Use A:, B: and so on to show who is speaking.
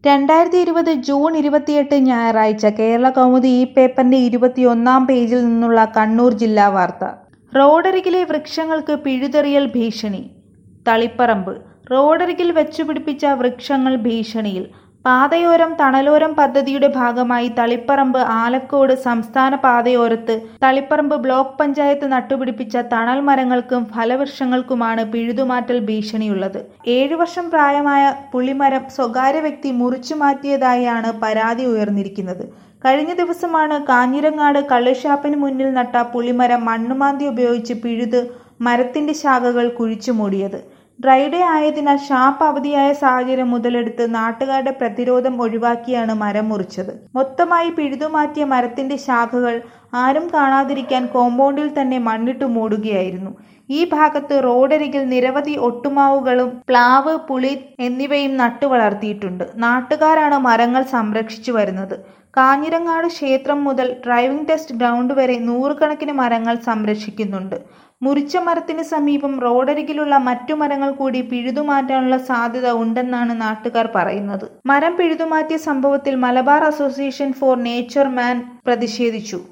A: രണ്ടായിരത്തി ഇരുപത് ജൂൺ ഇരുപത്തിയെട്ട് ഞായറാഴ്ച കേരള കൗമുദി ഈ പേപ്പറിന്റെ ഇരുപത്തിയൊന്നാം പേജിൽ നിന്നുള്ള കണ്ണൂർ ജില്ലാ വാർത്ത റോഡരികിലെ വൃക്ഷങ്ങൾക്ക് പിഴുതെറിയൽ ഭീഷണി തളിപ്പറമ്പ് റോഡരികിൽ വെച്ചുപിടിപ്പിച്ച വൃക്ഷങ്ങൾ ഭീഷണിയിൽ പാതയോരം തണലോരം പദ്ധതിയുടെ ഭാഗമായി തളിപ്പറമ്പ് ആലക്കോട് സംസ്ഥാന പാതയോരത്ത് തളിപ്പറമ്പ് ബ്ലോക്ക് പഞ്ചായത്ത് നട്ടുപിടിപ്പിച്ച തണൽ മരങ്ങൾക്കും ഫലവൃക്ഷങ്ങൾക്കുമാണ് പിഴുതുമാറ്റൽ ഭീഷണിയുള്ളത് ഏഴു വർഷം പ്രായമായ പുളിമരം സ്വകാര്യ വ്യക്തി മുറിച്ചു മാറ്റിയതായാണ് പരാതി ഉയർന്നിരിക്കുന്നത് കഴിഞ്ഞ ദിവസമാണ് കാഞ്ഞിരങ്ങാട് കള്ളുഷാപ്പിന് മുന്നിൽ നട്ട പുളിമരം മണ്ണുമാന്തി ഉപയോഗിച്ച് പിഴുത് മരത്തിന്റെ ശാഖകൾ കുഴിച്ചു മൂടിയത് ഡ്രൈഡേ ആയതിനാൽ ഷാപ്പ് അവധിയായ സാഹചര്യം മുതലെടുത്ത് നാട്ടുകാരുടെ പ്രതിരോധം ഒഴിവാക്കിയാണ് മരം മുറിച്ചത് മൊത്തമായി പിഴുതുമാറ്റിയ മരത്തിന്റെ ശാഖകൾ ആരും കാണാതിരിക്കാൻ കോമ്പൗണ്ടിൽ തന്നെ മണ്ണിട്ട് മൂടുകയായിരുന്നു ഈ ഭാഗത്ത് റോഡരികിൽ നിരവധി ഒട്ടുമാവുകളും പ്ലാവ് പുളി എന്നിവയും നട്ടു വളർത്തിയിട്ടുണ്ട് നാട്ടുകാരാണ് മരങ്ങൾ സംരക്ഷിച്ചു വരുന്നത് കാഞ്ഞിരങ്ങാട് ക്ഷേത്രം മുതൽ ഡ്രൈവിംഗ് ടെസ്റ്റ് ഗ്രൗണ്ട് വരെ നൂറുകണക്കിന് മരങ്ങൾ സംരക്ഷിക്കുന്നുണ്ട് മുറിച്ച മരത്തിന് സമീപം റോഡരികിലുള്ള മറ്റു മരങ്ങൾ കൂടി പിഴുതുമാറ്റാനുള്ള സാധ്യത ഉണ്ടെന്നാണ് നാട്ടുകാർ പറയുന്നത് മരം പിഴുതുമാറ്റിയ സംഭവത്തിൽ Malabar association for nature man പ്രതിഷേധിച്ചു